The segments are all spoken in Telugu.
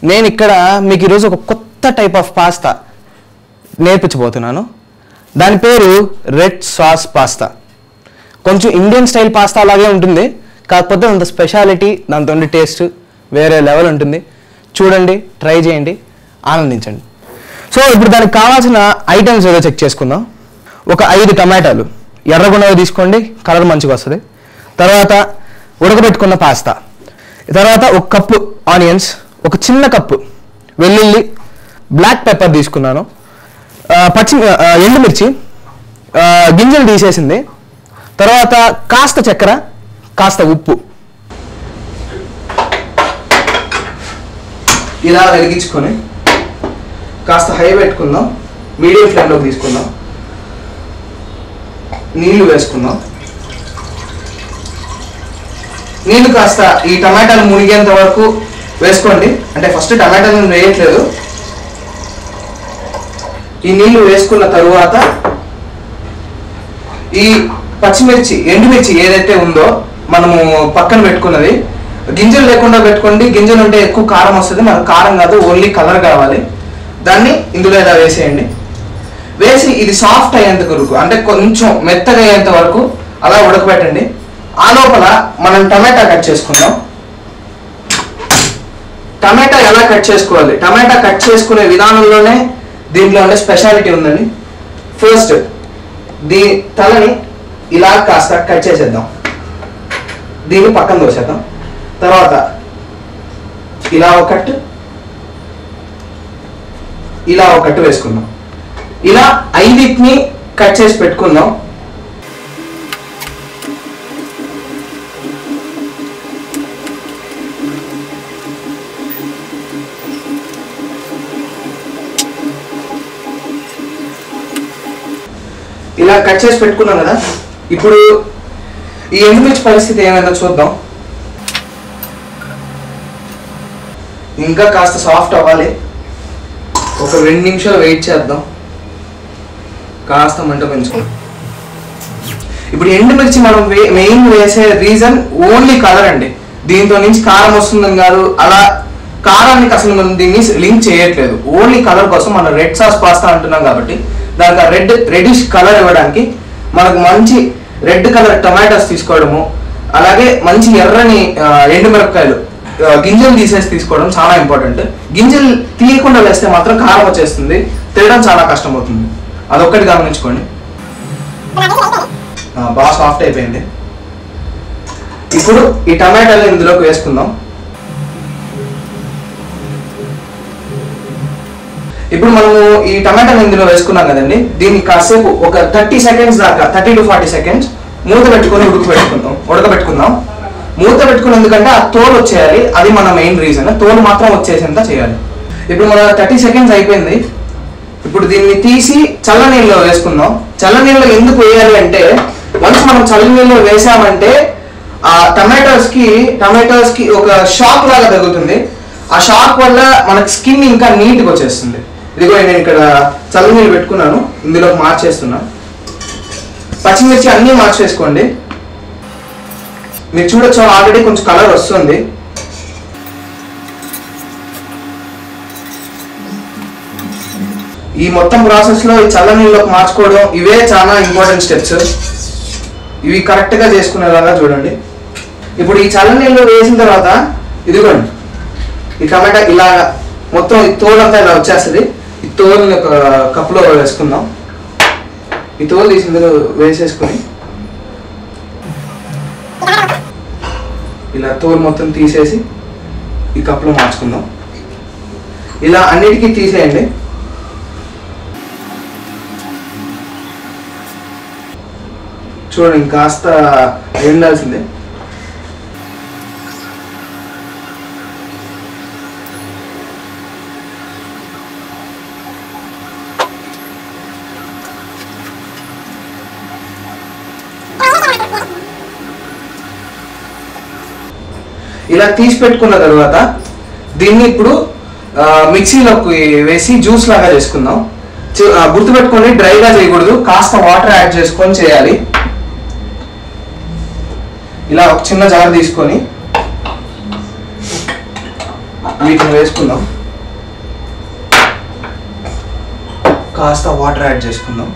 నేను ఇక్కడ మీకు ఈరోజు ఒక కొత్త టైప్ ఆఫ్ పాస్తా నేర్పించబోతున్నాను దాని పేరు రెడ్ సాస్ పాస్తా కొంచెం ఇండియన్ స్టైల్ పాస్తా లాగే ఉంటుంది కాకపోతే అంత స్పెషాలిటీ దాంతో ఉండే టేస్ట్ వేరే లెవెల్ ఉంటుంది చూడండి ట్రై చేయండి ఆనందించండి సో ఇప్పుడు దానికి కావాల్సిన ఐటమ్స్ ఏదో చెక్ చేసుకుందాం ఒక ఐదు టమాటాలు ఎర్రగుండవి తీసుకోండి కలర్ మంచిగా వస్తుంది తర్వాత ఉడకబెట్టుకున్న పాస్తా తర్వాత ఒక కప్పు ఆనియన్స్ ఒక చిన్న కప్పు వెల్లుల్లి బ్లాక్ పెప్పర్ తీసుకున్నాను ఆ, పచ్చి ఆ, ఎండుమిర్చి ఆ, గింజలు తీసేసింది తర్వాత కాస్త చక్కెర కాస్త ఉప్పు ఇలా వెలిగించుకొని కాస్త హై పెట్టుకుందాం మీడియం ఫ్లేమ్లోకి తీసుకుందాం నీళ్లు వేసుకుందాం నీళ్లు కాస్త ఈ టమాటాలు మునిగేంత వరకు వేసుకోండి అంటే ఫస్ట్ టమాటాలు నేను వేయట్లేదు ఈ నీళ్లు వేసుకున్న తరువాత ఈ పచ్చిమిర్చి ఎండుమిర్చి ఏదైతే ఉందో మనము పక్కన పెట్టుకున్నది గింజలు లేకుండా పెట్టుకోండి గింజలు ఉంటే ఎక్కువ కారం వస్తుంది మనకు కారం కాదు ఓన్లీ కలర్ కావాలి దాన్ని ఇందులో ఇలా వేసేయండి వేసి ఇది సాఫ్ట్ అయ్యేంత వరకు అంటే కొంచెం మెత్తగా అయ్యేంత వరకు అలా ఉడకబెట్టండి ఆ లోపల మనం టమాటా కట్ చేసుకుందాం టమాటా ఎలా కట్ చేసుకోవాలి టమాటా కట్ చేసుకునే విధానంలోనే దీంట్లో ఉండే స్పెషాలిటీ ఉందండి ఫస్ట్ దీ తలని ఇలా కాస్త కట్ చేసేద్దాం దీన్ని పక్కన దోసేద్దాం తర్వాత ఇలా ఒక కట్ ఇలా ఒక కట్టు వేసుకుందాం ఇలా ఐదిటిని కట్ చేసి పెట్టుకుందాం ఇలా కట్ చేసి పెట్టుకున్నాం కదా ఇప్పుడు ఈ ఎండుమిర్చి పరిస్థితి ఏమైందో చూద్దాం ఇంకా కాస్త సాఫ్ట్ అవ్వాలి ఒక రెండు నిమిషాలు వెయిట్ చేద్దాం కాస్త మంట పెంచుకోండి ఇప్పుడు ఎండుమిర్చి మనం మెయిన్ వేసే రీజన్ ఓన్లీ కలర్ అండి దీంతో నుంచి కారం వస్తుందని కాదు అలా కారానికి అసలు మనం దీన్ని లింక్ చేయట్లేదు ఓన్లీ కలర్ కోసం మనం రెడ్ సాస్ పాస్తా అంటున్నాం కాబట్టి దానికి ఆ రెడ్ రెడిష్ కలర్ ఇవ్వడానికి మనకు మంచి రెడ్ కలర్ టొమాటోస్ తీసుకోవడము అలాగే మంచి ఎర్రని ఆ, ఎండుమిరపకాయలు ఆ, గింజలు తీసేసి తీసుకోవడం చాలా ఇంపార్టెంట్ గింజలు తీయకుండా వేస్తే మాత్రం కారం వచ్చేస్తుంది తినడం చాలా కష్టం అవుతుంది అదొక్కటి గమనించుకోండి ఆ, బాగా సాఫ్ట్ అయిపోయింది ఇప్పుడు ఈ టమాటాలు ఇందులోకి వేసుకుందాం ఇప్పుడు మనము ఈ టమాటాలు ఇందులో వేసుకున్నాం కదండి దీన్ని కాసేపు ఒక థర్టీ సెకండ్స్ దాకా థర్టీ టు ఫార్టీ సెకండ్స్ మూత పెట్టుకొని ఉడకబెట్టుకుందాం ఉడకబెట్టుకుందాం మూత పెట్టుకుని ఎందుకంటే ఆ తోలు వచ్చేయాలి అది మన మెయిన్ రీజన్ తోలు మాత్రం వచ్చేసేంత చేయాలి ఇప్పుడు మన థర్టీ సెకండ్స్ అయిపోయింది ఇప్పుడు దీన్ని తీసి చల్లనీళ్ళలో వేసుకుందాం చల్లనీళ్ళలో ఎందుకు వేయాలి అంటే వన్స్ మనం చల్లనీళ్ళలో వేసామంటే ఆ టమాటోస్ కి టమాటోస్ కి ఒక షాక్ లాగా తగ్గుతుంది ఆ షాక్ వల్ల మనకి స్కిన్ ఇంకా నీట్గా వచ్చేస్తుంది ఇదిగో నేను ఇక్కడ చల్లనీళ్ళు పెట్టుకున్నాను ఇందులో మార్చేస్తున్నా పచ్చిమిర్చి అన్నీ మార్చేసుకోండి మీరు చూడొచ్చు ఆల్రెడీ కొంచెం కలర్ వస్తుంది ఈ మొత్తం ప్రాసెస్ లో ఈ చల్లనీళ్ళలోకి మార్చుకోవడం ఇవే చాలా ఇంపార్టెంట్ స్టెప్స్ ఇవి కరెక్ట్ గా చేసుకునేలాగా చూడండి ఇప్పుడు ఈ చల్లనీళ్ళు వేసిన తర్వాత ఇదిగోండి ఈ టమాటా ఇలా మొత్తం ఈ తోలంతా ఇలా వచ్చేస్తుంది ఈ తోలుని ఒక కప్పులో వేసుకుందాం ఈ తోలు తీసి ఇందులో వేసేసుకుని ఇలా తోలు మొత్తం తీసేసి ఈ కప్పులో మార్చుకుందాం ఇలా అన్నిటికీ తీసేయండి చూడండి కాస్త ఎండాల్సిందే ఇలా తీసి పెట్టుకున్న తర్వాత దీన్ని ఇప్పుడు ఆ, మిక్సీలోకి వేసి జ్యూస్ లాగా చేసుకుందాం చు- ఆ, గుర్తుపెట్టుకోండి డ్రైగా చేయకూడదు కాస్త వాటర్ యాడ్ చేసుకొని చేయాలి ఇలా ఒక చిన్న జార్ తీసుకొని వీటిని వేసుకుందాం కాస్త వాటర్ యాడ్ చేసుకుందాం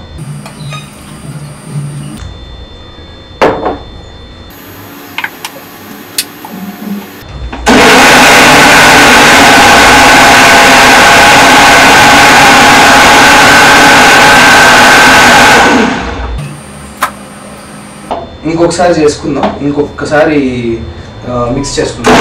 ఇంకొకసారి చేసుకుందాం ఇంకొకసారి మిక్స్ చేసుకుందాం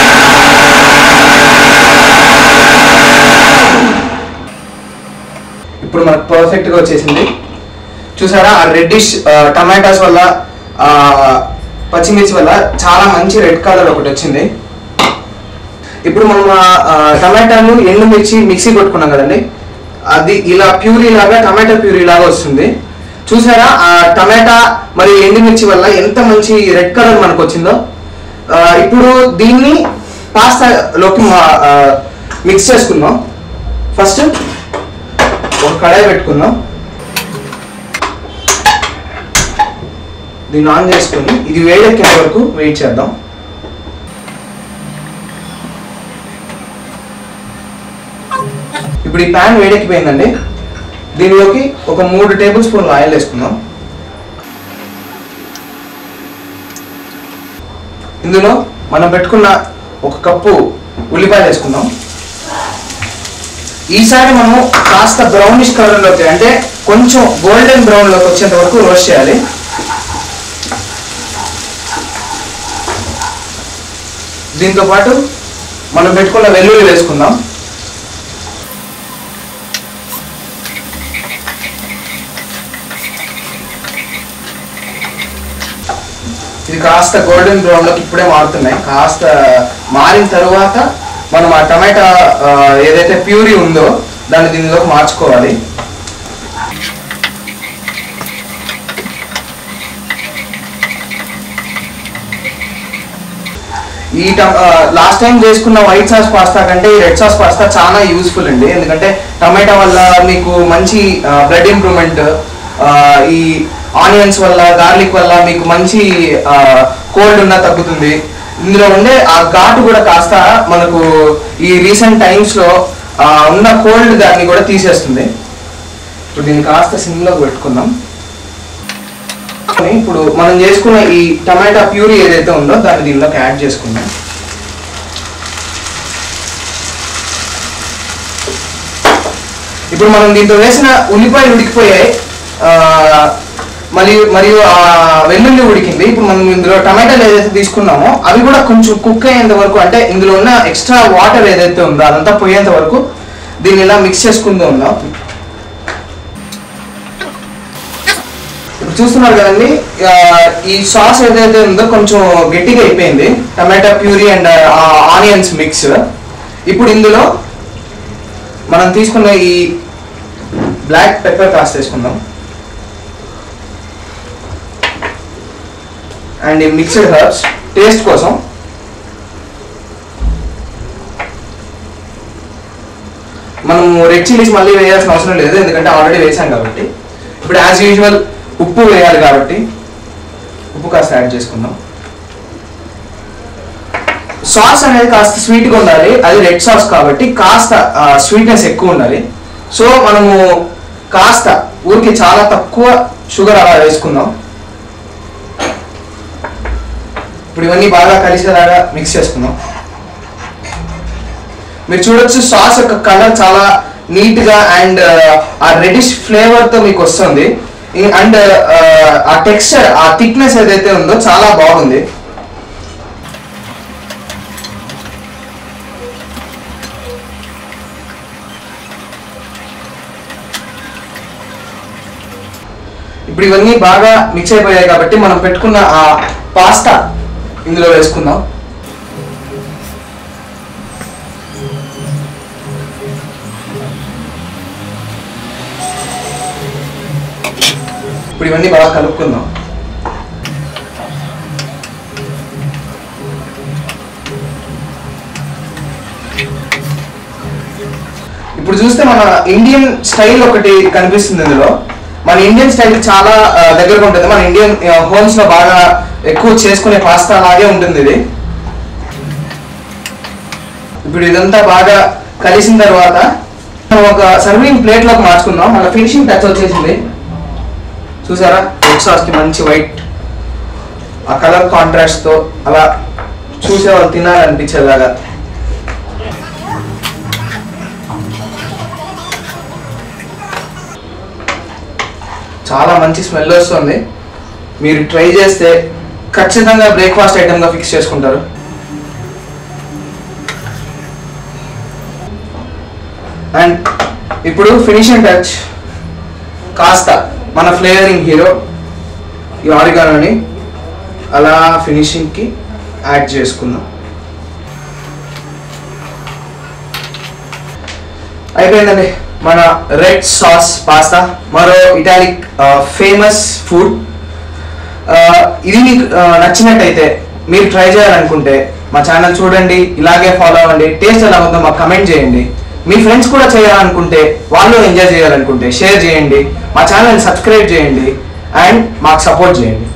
ఇప్పుడు మనకు పర్ఫెక్ట్గా వచ్చేసింది చూసారా ఆ రెడ్డిష్ టమాటాస్ వల్ల ఆ, పచ్చిమిర్చి వల్ల చాలా మంచి రెడ్ కలర్ ఒకటి వచ్చింది ఇప్పుడు మనం ఆ, ఆ, టమాటాలు ఎండుమిర్చి మిక్సీ కొట్టుకున్నాం కదండి అది ఇలా ప్యూరీ లాగా టమాటా ప్యూరీ లాగా వస్తుంది చూసారా ఆ టమాటా మరియు ఎండుమిర్చి వల్ల ఎంత మంచి రెడ్ కలర్ మనకు వచ్చిందో ఆ, ఇప్పుడు దీన్ని పాస్తాలోకి మిక్స్ చేసుకుందాం ఫస్ట్ ఒక కడాయి పెట్టుకుందాం దీన్ని ఆన్ చేసుకొని ఇది వేడెక్కే వరకు వెయిట్ చేద్దాం ఇప్పుడు ఈ ప్యాన్ వేడెక్కిపోయిందండి దీనిలోకి ఒక మూడు టేబుల్ స్పూన్లు ఆయిల్ వేసుకుందాం ఇందులో మనం పెట్టుకున్న ఒక కప్పు ఉల్లిపాయలు వేసుకుందాం ఈసారి మనము కాస్త బ్రౌనిష్ కలర్లోకి అంటే కొంచెం గోల్డెన్ బ్రౌన్లోకి వచ్చేంత వరకు రోస్ట్ చేయాలి దీంతో పాటు మనం పెట్టుకున్న వెల్లుల్లి వేసుకుందాం ఇది కాస్త గోల్డెన్ బ్రౌన్ లోకి ఇప్పుడే మారుతున్నాయి కాస్త మారిన తరువాత మనం ఆ టమాటా ఆ, ఏదైతే ప్యూరీ ఉందో దాన్ని దీనిలోకి మార్చుకోవాలి ఈ లాస్ట్ టైం చేసుకున్న వైట్ సాస్ పాస్తా కంటే ఈ రెడ్ సాస్ పాస్తా చాలా యూస్ఫుల్ అండి ఎందుకంటే టమాటా వల్ల మీకు మంచి బ్లడ్ ఇంప్రూవ్మెంట్ ఈ ఆనియన్స్ వల్ల గార్లిక్ వల్ల మీకు మంచి కోల్డ్ ఉన్నా తగ్గుతుంది ఇందులో ఉండే ఆ ఘాటు కూడా కాస్త మనకు ఈ రీసెంట్ టైమ్స్లో ఉన్న కోల్డ్ దాన్ని కూడా తీసేస్తుంది ఇప్పుడు దీన్ని కాస్త సిమ్లోకి పెట్టుకుందాం ఇప్పుడు మనం చేసుకున్న ఈ టమాటా ప్యూరీ ఏదైతే ఉందో దాన్ని దీనిలోకి యాడ్ చేసుకుందాం ఇప్పుడు మనం దీంతో వేసిన ఉల్లిపాయలు ఉడికిపోయాయి ఆ, మరియు మరియు ఆ వెల్లుల్లి ఉడికింది ఇప్పుడు మనం ఇందులో టమాటాలు ఏదైతే తీసుకున్నామో అవి కూడా కొంచెం కుక్ అయ్యేంత వరకు అంటే ఇందులో ఉన్న ఎక్స్ట్రా వాటర్ ఏదైతే ఉందో అదంతా పోయేంత వరకు దీన్ని ఇలా మిక్స్ చేసుకుంటూ ఉందాం ఇప్పుడు చూస్తున్నారు కదండి ఆ, ఈ సాస్ ఏదైతే ఉందో కొంచెం గట్టిగా అయిపోయింది టమాటా ప్యూరీ అండ్ ఆనియన్స్ మిక్స్ ఇప్పుడు ఇందులో మనం తీసుకున్న ఈ బ్లాక్ పెప్పర్ కాస్త వేసుకుందాం అండ్ ఈ మిక్స్డ్ హర్బ్స్ టేస్ట్ కోసం మనం రెడ్ చిల్లీస్ మళ్ళీ వేయాల్సిన అవసరం లేదు ఎందుకంటే ఆల్రెడీ వేసాం కాబట్టి ఇప్పుడు యాజ్ యూజువల్ ఉప్పు వేయాలి కాబట్టి ఉప్పు కాస్త యాడ్ చేసుకుందాం సాస్ అనేది కాస్త స్వీట్గా ఉండాలి అది రెడ్ సాస్ కాబట్టి కాస్త స్వీట్నెస్ ఎక్కువ ఉండాలి సో మనము కాస్త ఊరికి చాలా తక్కువ షుగర్ అలా వేసుకుందాం ఇప్పుడు ఇవన్నీ బాగా కలిసేలాగా మిక్స్ చేసుకుందాం మీరు చూడొచ్చు సాస్ యొక్క కలర్ చాలా నీట్ గా అండ్ ఆ రెడిష్ ఫ్లేవర్ తో మీకు వస్తుంది అండ్ ఆ టెక్స్చర్ ఆ థిక్నెస్ ఏదైతే ఉందో చాలా బాగుంది ఇప్పుడు ఇవన్నీ బాగా మిక్స్ అయిపోయాయి కాబట్టి మనం పెట్టుకున్న ఆ పాస్తా ఇందులో వేసుకుందాం ఇప్పుడు ఇవన్నీ బాగా కలుపుకుందాం ఇప్పుడు చూస్తే మన ఇండియన్ స్టైల్ ఒకటి కనిపిస్తుంది ఇందులో మన ఇండియన్ స్టైల్ చాలా ఆ, దగ్గరగా ఉంటుంది మన ఇండియన్ హోమ్స్ లో బాగా ఎక్కువ చేసుకునే పాస్తా లాగే ఉంటుంది ఇది ఇప్పుడు ఇదంతా బాగా కలిసిన తర్వాత మనం ఒక సర్వింగ్ ప్లేట్లోకి మార్చుకుందాం మన ఫినిషింగ్ టచ్ వచ్చేసింది చూసారా రెడ్ సాస్కి మంచి వైట్ ఆ కలర్ కాంట్రాస్ట్తో అలా చూసే వాళ్ళు తినాలనిపించేలాగా చాలా మంచి స్మెల్ వస్తుంది మీరు ట్రై చేస్తే ఖచ్చితంగా బ్రేక్ఫాస్ట్ ఐటమ్గా ఫిక్స్ చేసుకుంటారు అండ్ ఇప్పుడు ఫినిషింగ్ టచ్ కాస్త మన ఫ్లేవరింగ్ హీరో ఈ ఆరిగానోని అలా ఫినిషింగ్కి యాడ్ చేసుకుందాం అయిపోయిందండి మన రెడ్ సాస్ పాస్తా మరో ఇటాలిక్ ఫేమస్ ఫుడ్ ఇది మీకు ఆ, నచ్చినట్టయితే మీరు ట్రై చేయాలనుకుంటే మా ఛానల్ చూడండి ఇలాగే ఫాలో అవ్వండి టేస్ట్ ఎలా ఉందో మాకు కమెంట్ చేయండి మీ ఫ్రెండ్స్ కూడా చేయాలనుకుంటే వాళ్ళు ఎంజాయ్ చేయాలనుకుంటే షేర్ చేయండి మా ఛానల్ సబ్స్క్రైబ్ చేయండి అండ్ మాకు సపోర్ట్ చేయండి